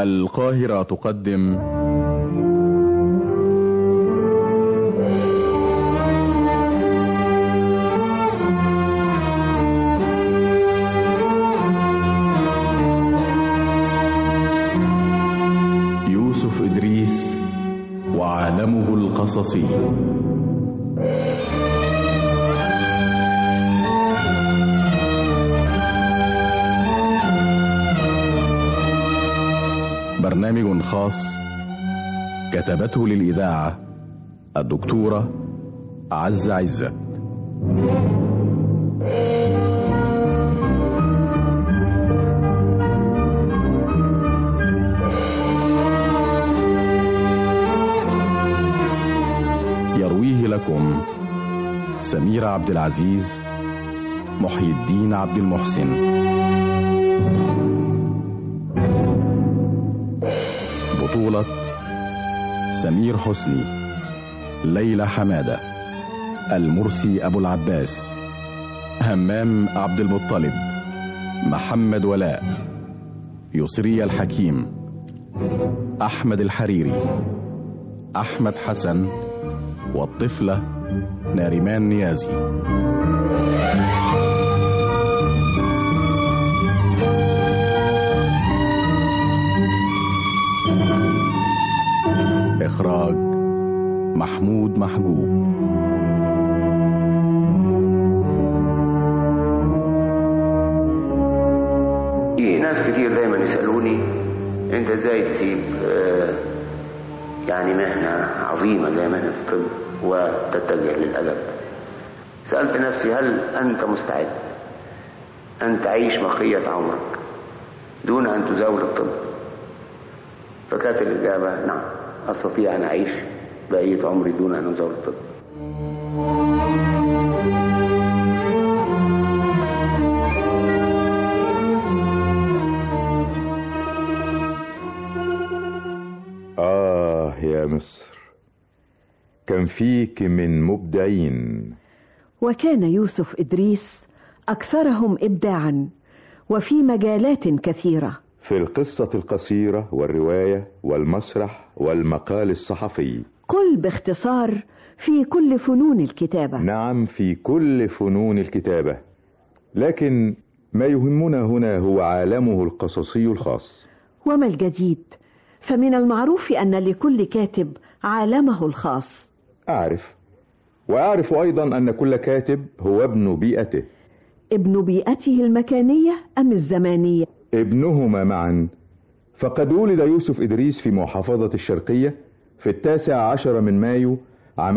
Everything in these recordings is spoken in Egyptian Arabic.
القاهرة تقدم يوسف إدريس وعالمه القصصي برنامج خاص كتبته للإذاعة الدكتورة عزة عزت يرويه لكم سمير عبد العزيز محي الدين عبد المحسن بطولة سمير حسني ليلى حمادة المرسي أبو العباس همام عبد المطلب محمد ولاء يسري الحكيم أحمد الحريري أحمد حسن والطفلة ناريمان نيازي إخراج محمود محجوب في ناس كتير دايما يسألوني انت ازاي تسيب آه، يعني مهنة عظيمة زي مهنة الطب وتتجه للأدب سألت نفسي هل أنت مستعد أن تعيش بقية عمرك دون أن تزاول الطب فكانت الإجابة نعم أستطيع أن أعيش بقية عمري دون أن أزاول الطب آه يا مصر كان فيك من مبدعين وكان يوسف إدريس أكثرهم إبداعا وفي مجالات كثيرة في القصة القصيرة والرواية والمسرح والمقال الصحفي قل باختصار في كل فنون الكتابة نعم في كل فنون الكتابة لكن ما يهمنا هنا هو عالمه القصصي الخاص وما الجديد فمن المعروف أن لكل كاتب عالمه الخاص أعرف وأعرف أيضا أن كل كاتب هو ابن بيئته ابن بيئته المكانية أم الزمانية ابنهما معا فقد ولد يوسف إدريس في محافظة الشرقية في التاسع عشر من مايو عام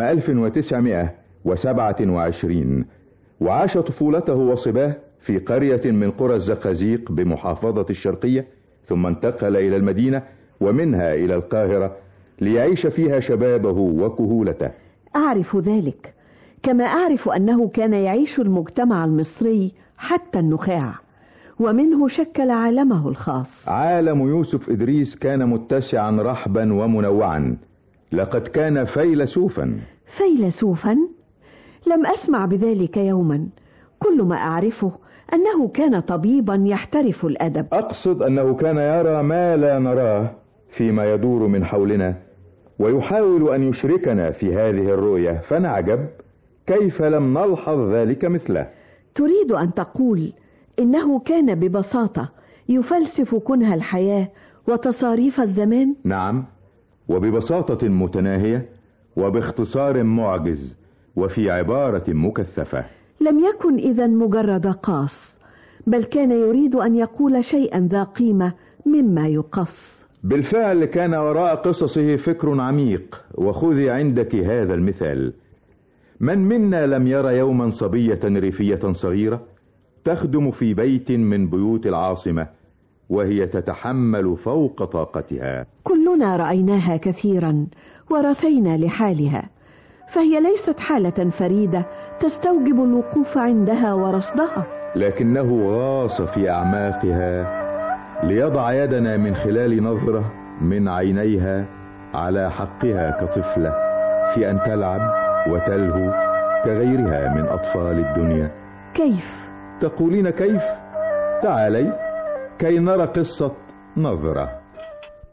1927 وعاش طفولته وصباه في قرية من قرى الزقازيق بمحافظة الشرقية ثم انتقل إلى المدينة ومنها إلى القاهرة ليعيش فيها شبابه وكهولته أعرف ذلك كما أعرف أنه كان يعيش المجتمع المصري حتى النخاع ومنه شكل عالمه الخاص عالم يوسف إدريس كان متسعا رحبا ومنوعا لقد كان فيلسوفا فيلسوفا لم أسمع بذلك يوما كل ما أعرفه أنه كان طبيبا يحترف الأدب أقصد أنه كان يرى ما لا نراه فيما يدور من حولنا ويحاول أن يشركنا في هذه الرؤية فنعجب كيف لم نلحظ ذلك مثله تريد أن تقول إنه كان ببساطة يفلسف كنه الحياة وتصاريف الزمان نعم وببساطة متناهية وباختصار معجز وفي عبارة مكثفة لم يكن إذا مجرد قاص بل كان يريد أن يقول شيئا ذا قيمة مما يقص بالفعل كان وراء قصصه فكر عميق وخذي عندك هذا المثال من منا لم يرى يوما صبية ريفية صغيرة تخدم في بيت من بيوت العاصمة وهي تتحمل فوق طاقتها كلنا رأيناها كثيرا ورثينا لحالها فهي ليست حالة فريدة تستوجب الوقوف عندها ورصدها لكنه غاص في أعماقها ليضع يدنا من خلال نظرة من عينيها على حقها كطفلة في أن تلعب وتلهو كغيرها من أطفال الدنيا كيف؟ تقولين كيف؟ تعالي كي نرى قصة نظرة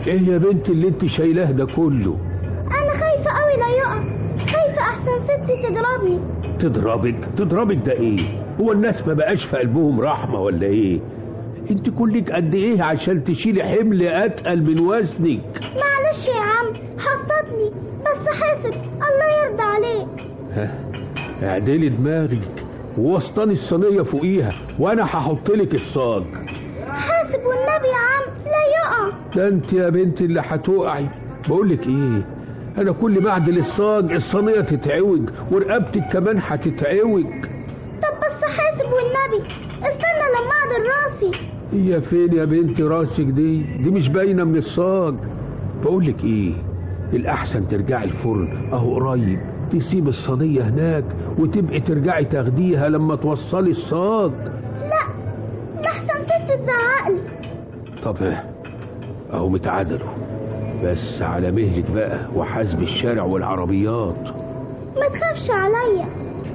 ايه يا بنت اللي انت شايلاه ده كله انا خايفة قوي لا يقع خايفة احسن ستي تضربني تضربك تضربك ده ايه هو الناس ما بقاش في قلبهم رحمة ولا ايه انت كلك قد ايه عشان تشيلي حمل اتقل من وزنك معلش يا عم حطتني بس حاسب الله يرضى عليك ها اعدلي دماغك ووسطاني الصينية فوقيها وانا هحط لك الصاج حاسب والنبي يا عم لا يقع ده انت يا بنت اللي هتقعي بقول لك ايه انا كل ما اعدل الصاج الصينية تتعوج ورقبتك كمان هتتعوج طب بس حاسب والنبي استنى لما اعدل راسي هي فين يا بنت راسك دي دي مش باينه من الصاج بقول لك ايه الاحسن ترجعي الفرن اهو قريب تسيب الصينيه هناك وتبقي ترجعي تاخديها لما توصلي الصاج لا لحسن ستي تزعقلي طب اهو متعادلوا بس على مهلك بقى وحاسب الشارع والعربيات ما تخافش عليا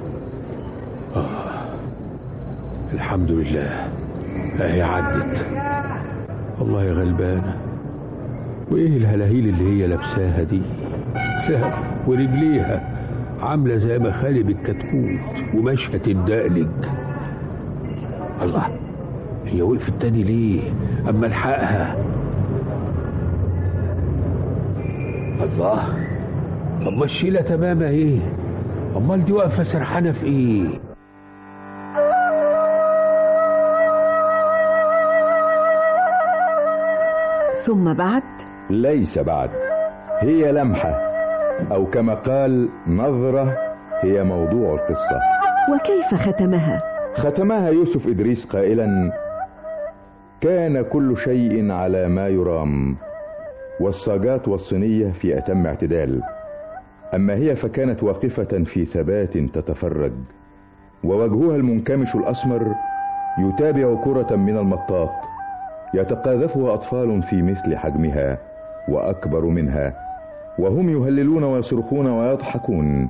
آه. الحمد لله اهي عدت والله يا غلبانة وايه الهلاهيل اللي هي لابساها دي لا ورجليها عاملة زي مخالب الكتكوت وماشية تدقلج الله هي وقفت تاني ليه اما الحقها الله طب ما الشيلة تمام اهي امال دي واقفة سرحانة في ايه ثم بعد ليس بعد هي لمحة أو كما قال نظرة هي موضوع القصة وكيف ختمها ختمها يوسف إدريس قائلا كان كل شيء على ما يرام والصاجات والصينية في أتم اعتدال أما هي فكانت واقفة في ثبات تتفرج ووجهها المنكمش الأسمر يتابع كرة من المطاط يتقاذفها أطفال في مثل حجمها وأكبر منها وهم يهللون ويصرخون ويضحكون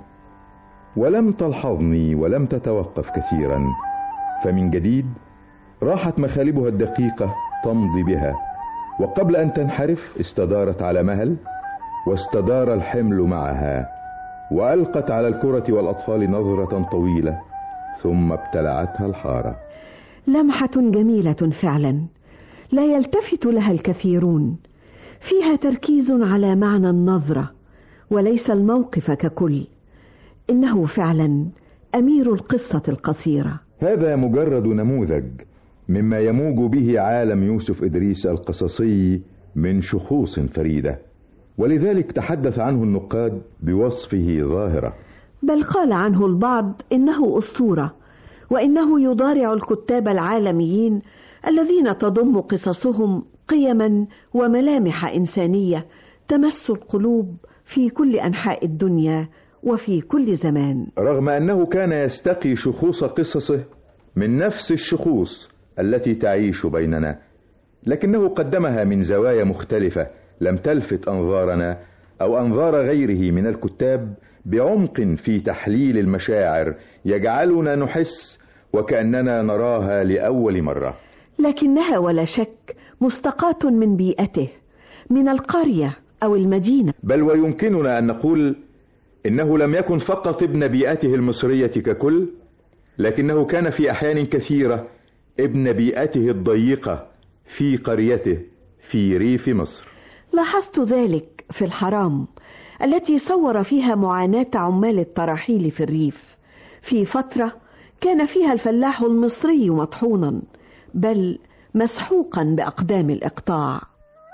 ولم تلحظني ولم تتوقف كثيرا فمن جديد راحت مخالبها الدقيقة تمضي بها وقبل أن تنحرف استدارت على مهل واستدار الحمل معها وألقت على الكرة والأطفال نظرة طويلة ثم ابتلعتها الحارة لمحة جميلة فعلا لا يلتفت لها الكثيرون فيها تركيز على معنى النظرة وليس الموقف ككل إنه فعلا أمير القصة القصيرة هذا مجرد نموذج مما يموج به عالم يوسف إدريس القصصي من شخوص فريدة ولذلك تحدث عنه النقاد بوصفه ظاهرة بل قال عنه البعض إنه أسطورة وإنه يضارع الكتاب العالميين الذين تضم قصصهم قيما وملامح إنسانية تمس القلوب في كل أنحاء الدنيا وفي كل زمان رغم أنه كان يستقي شخوص قصصه من نفس الشخوص التي تعيش بيننا لكنه قدمها من زوايا مختلفة لم تلفت أنظارنا أو أنظار غيره من الكتاب بعمق في تحليل المشاعر يجعلنا نحس وكأننا نراها لأول مرة لكنها ولا شك مستقاة من بيئته من القرية أو المدينة بل ويمكننا أن نقول إنه لم يكن فقط ابن بيئته المصرية ككل لكنه كان في أحيان كثيرة ابن بيئته الضيقة في قريته في ريف مصر لاحظت ذلك في الحرام التي صور فيها معاناة عمال التراحيل في الريف في فترة كان فيها الفلاح المصري مطحونا بل مسحوقا بأقدام الإقطاع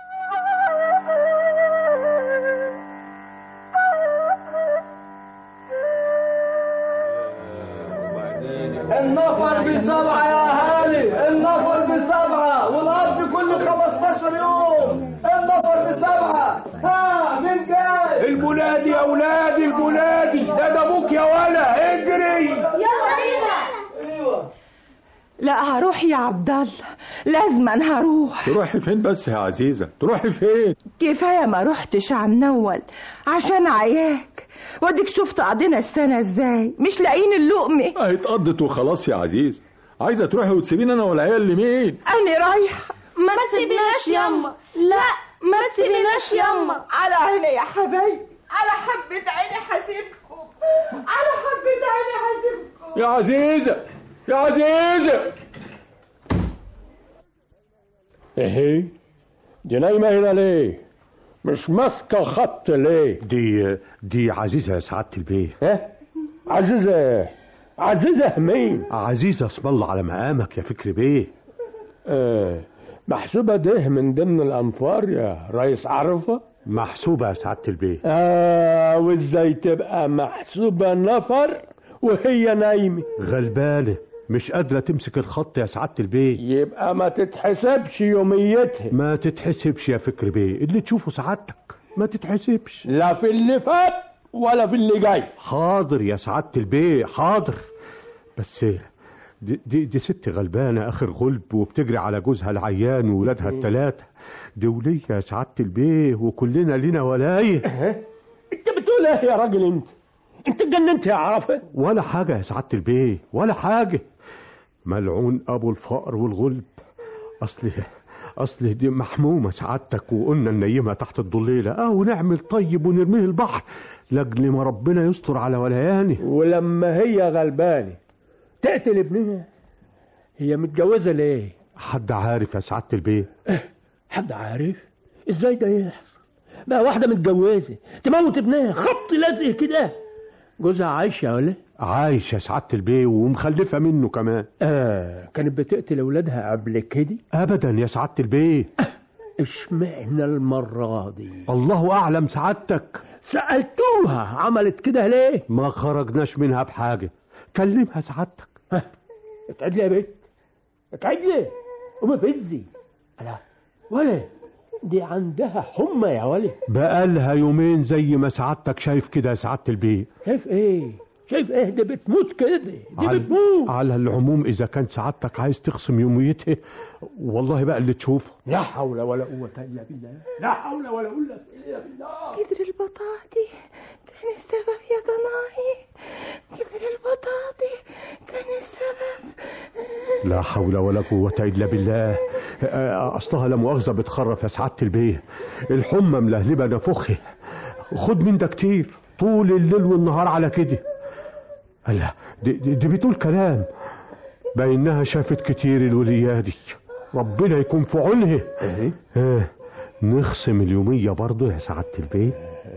النفر بسبعة يا أهالي النفر بسبعة والأرض كل 15 يوم النفر بسبعة ها مين جاي؟ البلادي يا اولادي البلادي ده ده ابوك يا ولا اجري يلا بينا ايوه لا هروح يا عبد الله لازما هروح تروحي فين بس يا عزيزة تروحي فين كفايه ما رحتش عم نول عشان عياك واديك شفت قضينا السنه ازاي مش لاقيين اللقمه اهي اتقضت وخلاص يا عزيز عايزة تروحي وتسيبيني انا والعيال لمين انا رايحه ما تسيبناش ياما لا ما تسيبيناش يما على عيني يا حبايبي على حبة عيني حسيبكم على حبة عيني حسيبكم يا عزيزة يا عزيزة ايه دي نايمة هنا ليه مش ماسكة خط ليه دي دي عزيزة يا سعادة البيه ها عزيزة عزيزة مين عزيزة اسم الله على مقامك يا فكري بيه آه محسوبة ده من ضمن الأنفار يا ريس عرفة محسوبة يا سعادة البيه آه وإزاي تبقى محسوبة نفر وهي نايمة غلبانة مش قادرة تمسك الخط يا سعادة البيه يبقى ما تتحسبش يوميتها ما تتحسبش يا فكري بيه اللي تشوفه سعادتك ما تتحسبش لا في اللي فات ولا في اللي جاي حاضر يا سعادة البيه حاضر بس دي, دي, دي ست غلبانة آخر غلب وبتجري على جوزها العيان وولادها التلاتة دي ولية يا سعادة البيه وكلنا لينا ولاية انت بتقول ايه يا راجل انت انت اتجننت يا عرفة ولا حاجة يا سعادة البيه ولا حاجة ملعون أبو الفقر والغلب أصل أصل دي محمومة سعادتك وقلنا ننيمها تحت الضليلة أه ونعمل طيب ونرميه البحر لأجل ما ربنا يستر على وليانه ولما هي غلبانة تقتل ابنها هي متجوزة ليه حد عارف يا سعادة البيه حد عارف ازاي ده يحصل بقى واحدة متجوزة تموت ابنها خبط لازق كده جوزها عايشة ولا عايش يا سعادة البيه ومخلفة منه كمان اه كانت بتقتل اولادها قبل كده أبدا يا سعادة البيه اشمعنى المرة دي الله أعلم سعادتك سألتوها عملت كده ليه ما خرجناش منها بحاجة كلمها سعادتك ها اتعد لي يا بنت اتعد لي وما بتزي لا ولا دي عندها حمى يا ولد بقالها يومين زي ما سعادتك شايف كده يا سعادة البيه شايف ايه شايف ايه دي بتموت كده دي على, بتموت على العموم إذا كان سعادتك عايز تخصم يوميتها والله بقى اللي تشوفه لا حول ولا قوة إلا بالله لا حول ولا قوة إلا بالله قدر البطاطي كان السبب يا ضناي قدر البطاطي كان السبب لا حول ولا قوة إلا بالله آه، أصلها لا مؤاخذة بتخرف يا سعادة البيه الحمى ملهلبة نفخه خد من ده كتير طول الليل والنهار على كده لا دي, دي, دي بتقول كلام بينها شافت كتير الولية دي ربنا يكون في عونها آه، نخصم اليومية برضه يا سعادة البيه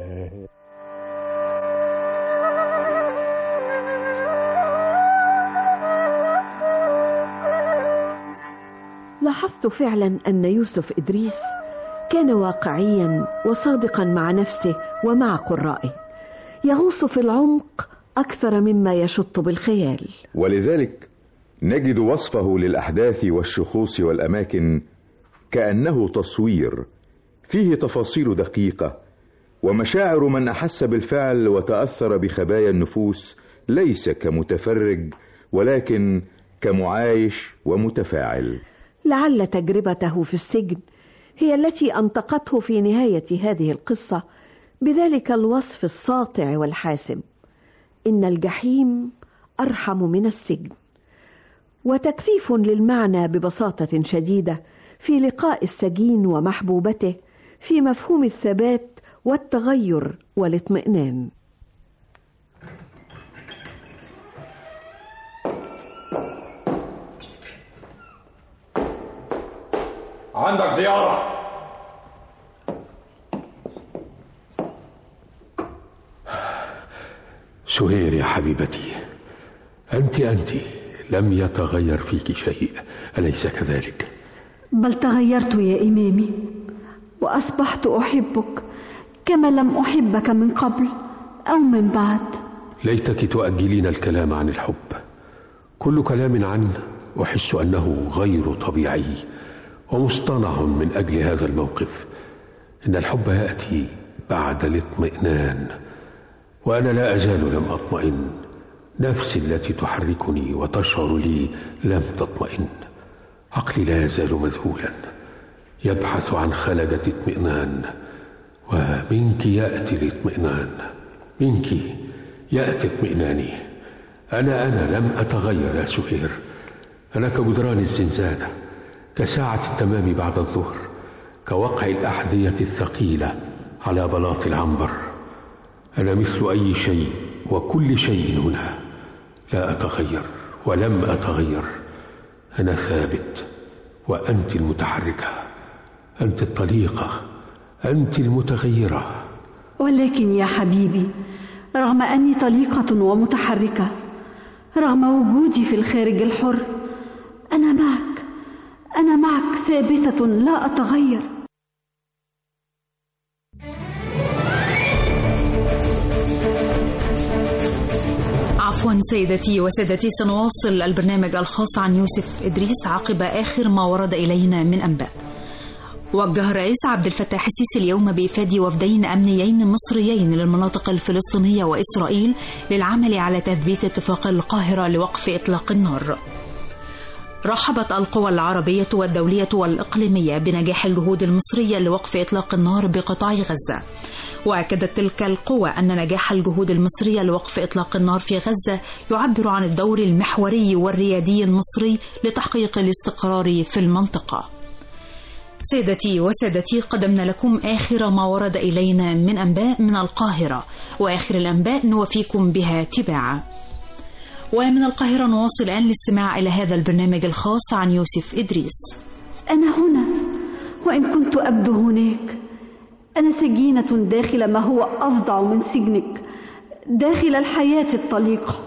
لاحظت فعلا أن يوسف إدريس كان واقعيا وصادقا مع نفسه ومع قرائه يغوص في العمق أكثر مما يشط بالخيال ولذلك نجد وصفه للأحداث والشخوص والأماكن كأنه تصوير فيه تفاصيل دقيقة ومشاعر من أحس بالفعل وتأثر بخبايا النفوس ليس كمتفرج ولكن كمعايش ومتفاعل لعل تجربته في السجن هي التي أنطقته في نهاية هذه القصة بذلك الوصف الساطع والحاسم إن الجحيم أرحم من السجن وتكثيف للمعنى ببساطة شديدة في لقاء السجين ومحبوبته في مفهوم الثبات والتغير والاطمئنان عندك زيارة سهير يا حبيبتي أنت أنت لم يتغير فيك شيء أليس كذلك بل تغيرت يا إمامي وأصبحت أحبك كما لم أحبك من قبل أو من بعد ليتك تؤجلين الكلام عن الحب كل كلام عنه أحس أنه غير طبيعي ومصطنع من أجل هذا الموقف إن الحب يأتي بعد الاطمئنان وأنا لا أزال لم أطمئن نفسي التي تحركني وتشعر لي لم تطمئن عقلي لا يزال مذهولا يبحث عن خلجة اطمئنان ومنك يأتي الاطمئنان منك يأتي اطمئناني أنا أنا لم أتغير يا سهير أنا كجدران الزنزانة كساعة التمام بعد الظهر كوقع الأحذية الثقيلة على بلاط العنبر أنا مثل أي شيء وكل شيء هنا لا أتغير ولم أتغير أنا ثابت وأنت المتحركة أنت الطليقة أنت المتغيرة ولكن يا حبيبي رغم أني طليقة ومتحركة رغم وجودي في الخارج الحر أنا معك أنا معك ثابتة لا أتغير عفوا سيدتي وسادتي سنواصل البرنامج الخاص عن يوسف إدريس عقب آخر ما ورد إلينا من أنباء وجه الرئيس عبد الفتاح السيسي اليوم بإفادة وفدين أمنيين مصريين للمناطق الفلسطينية وإسرائيل للعمل على تثبيت اتفاق القاهرة لوقف إطلاق النار رحبت القوى العربية والدولية والإقليمية بنجاح الجهود المصرية لوقف إطلاق النار بقطاع غزة وأكدت تلك القوى أن نجاح الجهود المصرية لوقف إطلاق النار في غزة يعبر عن الدور المحوري والريادي المصري لتحقيق الاستقرار في المنطقة سيدتي وسادتي قدمنا لكم آخر ما ورد إلينا من أنباء من القاهرة وآخر الأنباء نوفيكم بها تباعا ومن القاهرة نواصل الآن الاستماع إلى هذا البرنامج الخاص عن يوسف إدريس أنا هنا وإن كنت أبدو هناك أنا سجينة داخل ما هو أفظع من سجنك داخل الحياة الطليقة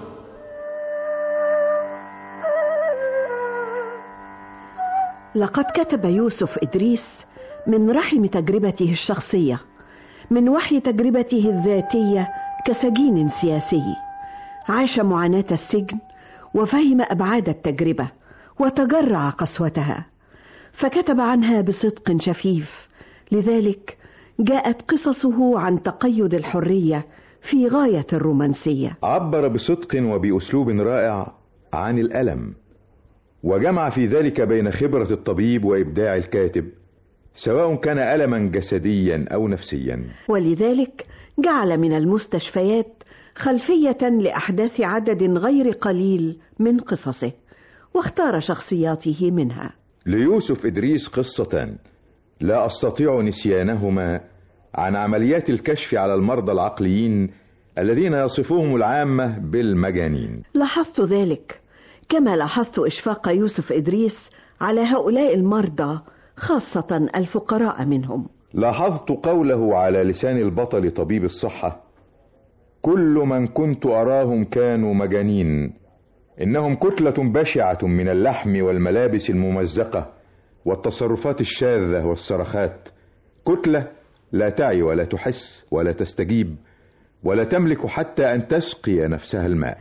لقد كتب يوسف إدريس من رحم تجربته الشخصية من وحي تجربته الذاتية كسجين سياسي عاش معاناة السجن وفهم أبعاد التجربة وتجرع قسوتها فكتب عنها بصدق شفيف لذلك جاءت قصصه عن تقيد الحرية في غاية الرومانسية عبر بصدق وبأسلوب رائع عن الألم وجمع في ذلك بين خبرة الطبيب وإبداع الكاتب سواء كان ألما جسديا أو نفسيا ولذلك جعل من المستشفيات خلفية لأحداث عدد غير قليل من قصصه واختار شخصياته منها ليوسف إدريس قصتان لا أستطيع نسيانهما عن عمليات الكشف على المرضى العقليين الذين يصفهم العامة بالمجانين لاحظت ذلك كما لاحظت إشفاق يوسف إدريس على هؤلاء المرضى خاصة الفقراء منهم لاحظت قوله على لسان البطل طبيب الصحة كل من كنت أراهم كانوا مجانين إنهم كتلة بشعة من اللحم والملابس الممزقة والتصرفات الشاذة والصرخات كتلة لا تعي ولا تحس ولا تستجيب ولا تملك حتى أن تسقي نفسها الماء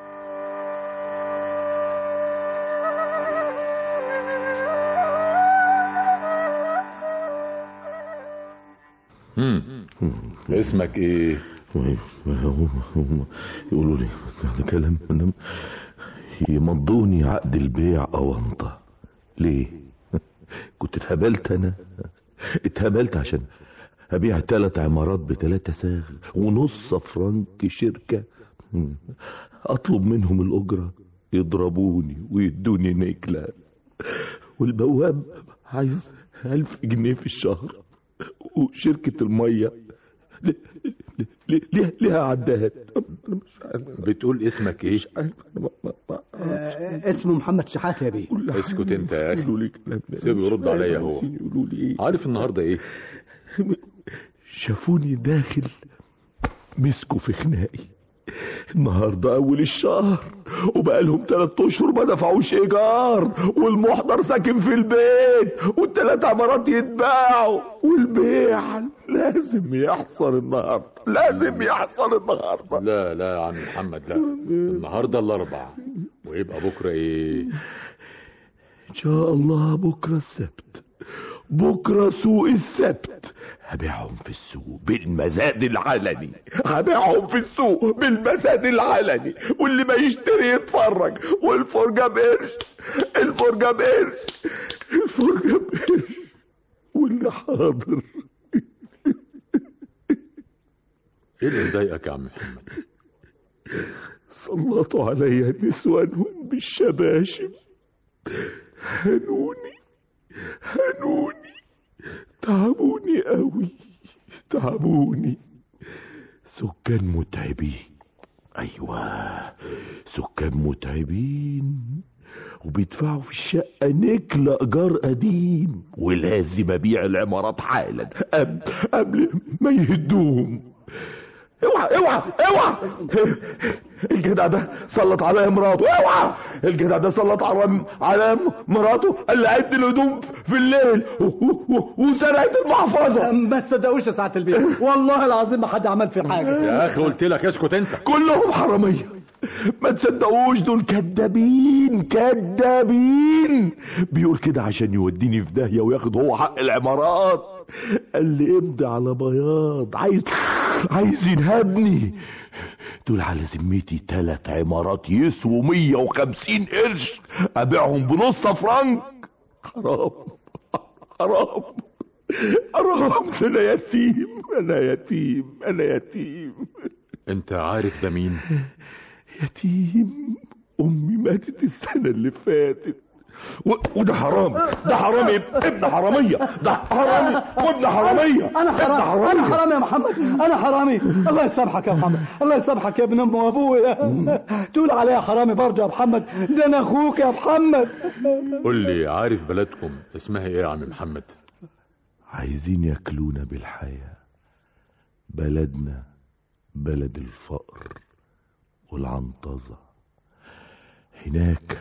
اسمك ايه يقولوا لي هذا كلام أنا يمضوني عقد البيع أونطة ليه كنت اتهبلت أنا اتهبلت عشان أبيع تلات عمارات بتلاتة ساغ ونص فرنك شركة أطلب منهم الأجرة يضربوني ويدوني نكلة والبواب عايز ألف جنيه في الشهر وشركة المية ليها ليها عداد بتقول اسمك ايه آه اسمه محمد شحات يا بيه اسكت انت يا اخي سيبه يرد عليا هو عارف النهارده ايه شافوني داخل مسكوا في خناقي النهارده اول الشهر وبقالهم تلات اشهر ما دفعوش ايجار والمحضر ساكن في البيت والتلات عمارات يتباعوا والبيع لازم يحصل النهارده لازم يحصل النهارده لا لا يا عم محمد لا النهارده الاربع ويبقى بكره ايه ان شاء الله بكره السبت بكره سوق السبت هبيعهم في السوق بالمزاد العلني هبيعهم في السوق بالمزاد العلني واللي ما يشتري يتفرج والفرجة بقرش الفرجة بقرش الفرجة بقرش واللي حاضر ايه اللي مضايقك يا عم محمد سلطوا عليا نسوانهم بالشباشب هنوني هنوني تعبوني قوي تعبوني سكان متعبين ايوه سكان متعبين وبيدفعوا في الشقة نكل ايجار قديم ولازم ابيع العمارات حالا قبل, قبل ما يهدوهم اوعى اوعى اوعى الجدع ده سلط عليا مراته اوعى الجدع ده سلط على على مراته اللي عد الهدوم في الليل و- و- و- وسرقت المحفظه ما تصدقوش يا سعاده البيت والله العظيم ما حد عمل في حاجه يا اخي قلت لك اسكت انت كلهم حراميه ما تصدقوش دول كدابين كدابين بيقول كده عشان يوديني في داهيه وياخد هو حق العمارات قال لي امضي على بياض عايز عايز ينهبني دول على ذمتي تلات عمارات يسووا 150 قرش ابيعهم بنص فرنك حرام حرام حرام انا يتيم انا يتيم انا يتيم انت عارف ده مين يتيم امي ماتت السنه اللي فاتت و... وده حرام ده حرامي ابن حراميه ده حرامي وابن حراميه انا ابن حرام انا حرامي يا محمد انا حرامي الله يسامحك يا محمد الله يسامحك يا ابن ام وابويا تقول عليا حرامي برضه يا محمد ده انا اخوك يا محمد قول لي عارف بلدكم اسمها ايه يا عم محمد عايزين ياكلونا بالحياه بلدنا بلد الفقر والعنطزه هناك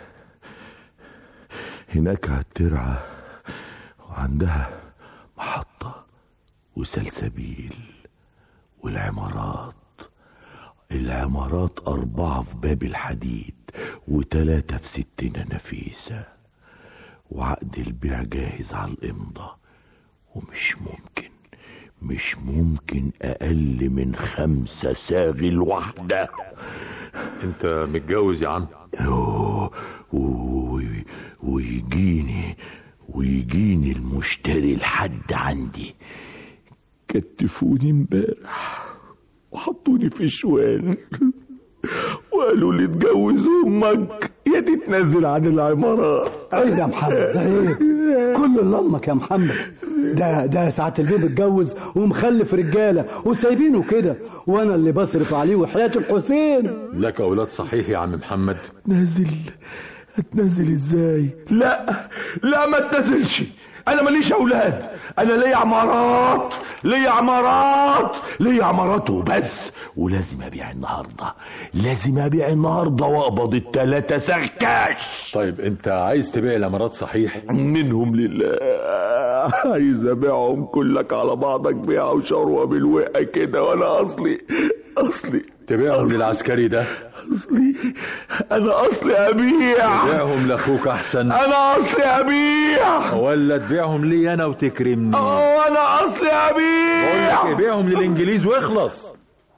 هناك على الترعه وعندها محطه وسلسبيل والعمارات العمارات أربعة في باب الحديد وتلاتة في ستنا نفيسة وعقد البيع جاهز على الإمضة ومش ممكن مش ممكن أقل من خمسة ساغل واحدة انت متجوز يا عم أوه، و- ويجيني ويجيني المشتري لحد عندي كتفوني امبارح وحطوني في شوال وقالوا لي اتجوز امك يا تتنازل عن العمارات عيب يا محمد عيب كل اللي امك يا محمد ده ده ساعة البيب اتجوز ومخلف رجالة وسايبينه كده وانا اللي بصرف عليه وحياة الحسين لك اولاد صحيح يا عم محمد نازل اتنازل ازاي لا لا ما اتنازلش انا ماليش اولاد انا ليا عمارات ليا عمارات ليا عمارات وبس ولازم ابيع النهارده لازم ابيع النهارده واقبض التلاتة سركاش طيب انت عايز تبيع الامارات صحيح منهم لله عايز ابيعهم كلك على بعضك بيع وشروه بالوقه كده وانا اصلي اصلي تبيعهم للعسكري ده اصلي انا اصلي ابيع تبيعهم لاخوك احسن انا اصلي ابيع ولا تبيعهم لي انا وتكرمني اه انا اصلي بقول لك ابيع ابيعهم للانجليز واخلص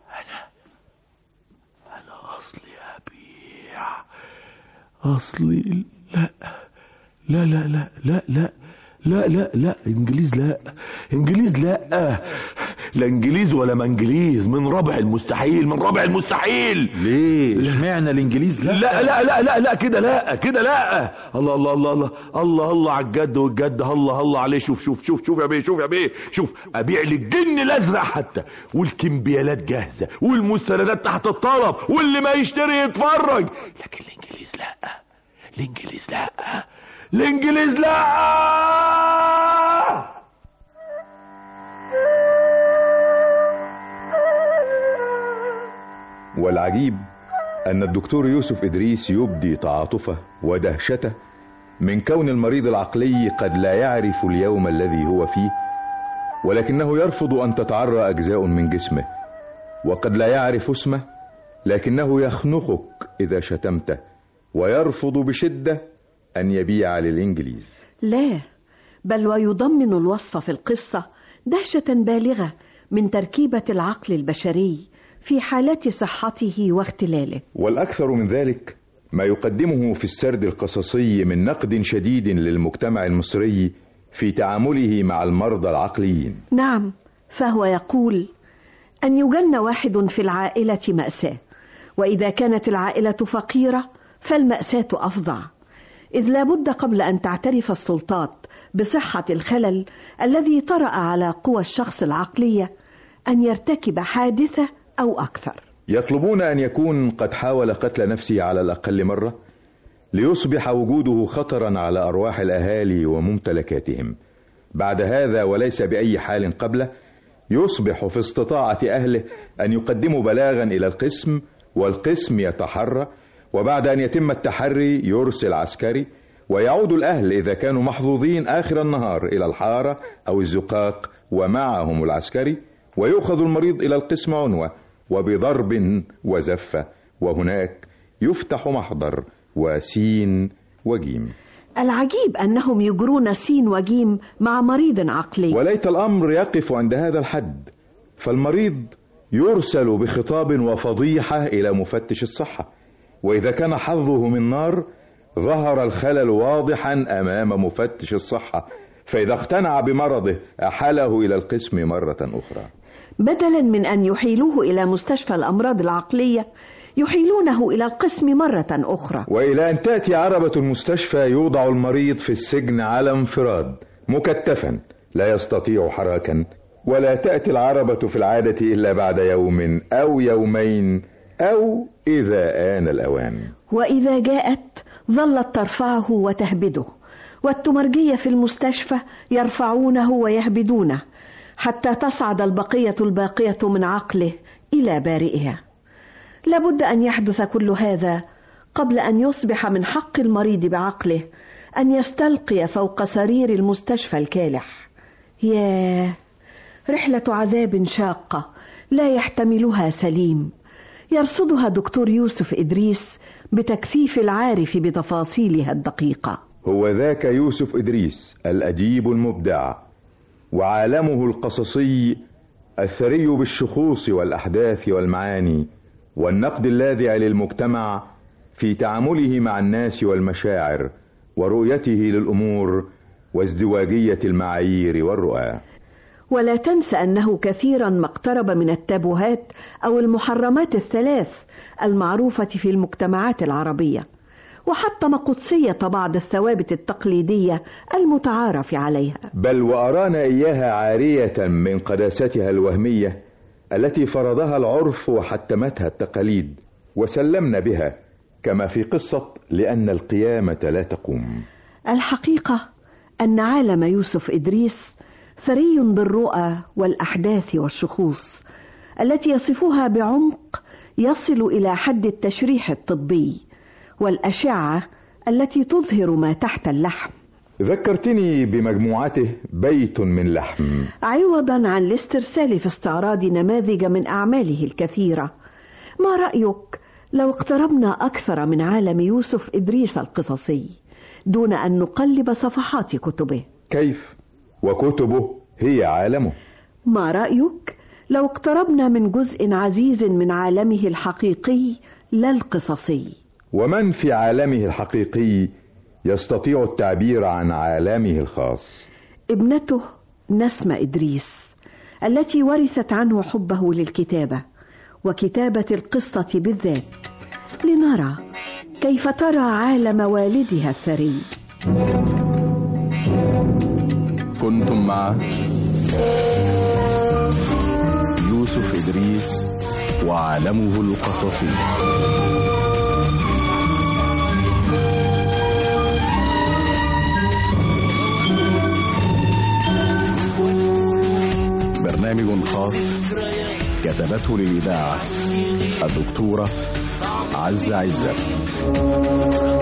انا اصلي ابيع اصلي لا لا لا لا لا لا لا لا لا انجليز لا انجليز لا لا انجليز ولا ما انجليز من ربع المستحيل من ربع المستحيل ليه اشمعنى الانجليز لا لا لا لا لا لا كده لا كده لا الله الله الله الله الله الله على الجد والجد الله الله عليه شوف شوف شوف شوف يا بيه شوف يا بيه شوف ابيع للجن الازرق حتى والكمبيالات جاهزه والمستندات تحت الطلب واللي ما يشتري يتفرج لكن الانجليز لا الانجليز لا الانجليز لا والعجيب أن الدكتور يوسف إدريس يبدي تعاطفه ودهشته من كون المريض العقلي قد لا يعرف اليوم الذي هو فيه ولكنه يرفض أن تتعرى أجزاء من جسمه وقد لا يعرف اسمه لكنه يخنقك إذا شتمته ويرفض بشدة أن يبيع للإنجليز لا بل ويضمن الوصف في القصة دهشة بالغة من تركيبة العقل البشري في حالات صحته واختلاله والأكثر من ذلك ما يقدمه في السرد القصصي من نقد شديد للمجتمع المصري في تعامله مع المرضى العقليين نعم فهو يقول أن يجن واحد في العائلة مأساة وإذا كانت العائلة فقيرة فالمأساة أفظع إذ لابد قبل أن تعترف السلطات بصحة الخلل الذي طرأ على قوى الشخص العقلية أن يرتكب حادثة أو أكثر يطلبون أن يكون قد حاول قتل نفسه على الأقل مرة ليصبح وجوده خطرا على أرواح الأهالي وممتلكاتهم بعد هذا وليس بأي حال قبله يصبح في استطاعة أهله أن يقدموا بلاغا إلى القسم والقسم يتحرى وبعد أن يتم التحري يرسل عسكري ويعود الأهل إذا كانوا محظوظين آخر النهار إلى الحارة أو الزقاق ومعهم العسكري ويؤخذ المريض إلى القسم عنوة وبضرب وزفة وهناك يفتح محضر وسين وجيم العجيب أنهم يجرون سين وجيم مع مريض عقلي وليت الأمر يقف عند هذا الحد فالمريض يرسل بخطاب وفضيحة إلى مفتش الصحة وإذا كان حظه من نار ظهر الخلل واضحا أمام مفتش الصحة فإذا اقتنع بمرضه أحاله إلى القسم مرة أخرى بدلا من أن يحيلوه إلى مستشفى الأمراض العقلية يحيلونه إلى القسم مرة أخرى وإلى أن تأتي عربة المستشفى يوضع المريض في السجن على انفراد مكتفا لا يستطيع حراكا ولا تأتي العربة في العادة إلا بعد يوم أو يومين أو إذا آن الأوان وإذا جاءت ظلت ترفعه وتهبده والتمرجية في المستشفى يرفعونه ويهبدونه حتى تصعد البقية الباقية من عقله إلى بارئها لابد أن يحدث كل هذا قبل أن يصبح من حق المريض بعقله أن يستلقي فوق سرير المستشفى الكالح ياه رحلة عذاب شاقة لا يحتملها سليم يرصدها دكتور يوسف إدريس بتكثيف العارف بتفاصيلها الدقيقة هو ذاك يوسف إدريس الأديب المبدع وعالمه القصصي الثري بالشخوص والأحداث والمعاني والنقد اللاذع للمجتمع في تعامله مع الناس والمشاعر ورؤيته للأمور وازدواجية المعايير والرؤى ولا تنس أنه كثيرا ما اقترب من التابوهات أو المحرمات الثلاث المعروفة في المجتمعات العربية وحطم قدسية بعض الثوابت التقليدية المتعارف عليها بل وأرانا إياها عارية من قداستها الوهمية التي فرضها العرف وحتمتها التقاليد وسلمنا بها كما في قصة لأن القيامة لا تقوم الحقيقة أن عالم يوسف إدريس ثري بالرؤى والأحداث والشخوص التي يصفها بعمق يصل إلى حد التشريح الطبي والأشعة التي تظهر ما تحت اللحم ذكرتني بمجموعته بيت من لحم عوضا عن الاسترسال في استعراض نماذج من أعماله الكثيرة ما رأيك لو اقتربنا أكثر من عالم يوسف إدريس القصصي دون أن نقلب صفحات كتبه كيف وكتبه هي عالمه ما رأيك لو اقتربنا من جزء عزيز من عالمه الحقيقي لا القصصي ومن في عالمه الحقيقي يستطيع التعبير عن عالمه الخاص ابنته نسمة إدريس التي ورثت عنه حبه للكتابة وكتابة القصة بالذات لنرى كيف ترى عالم والدها الثري كنتم مع يوسف إدريس وعالمه القصصي برنامج خاص كتبته للإذاعة الدكتورة عزة عزة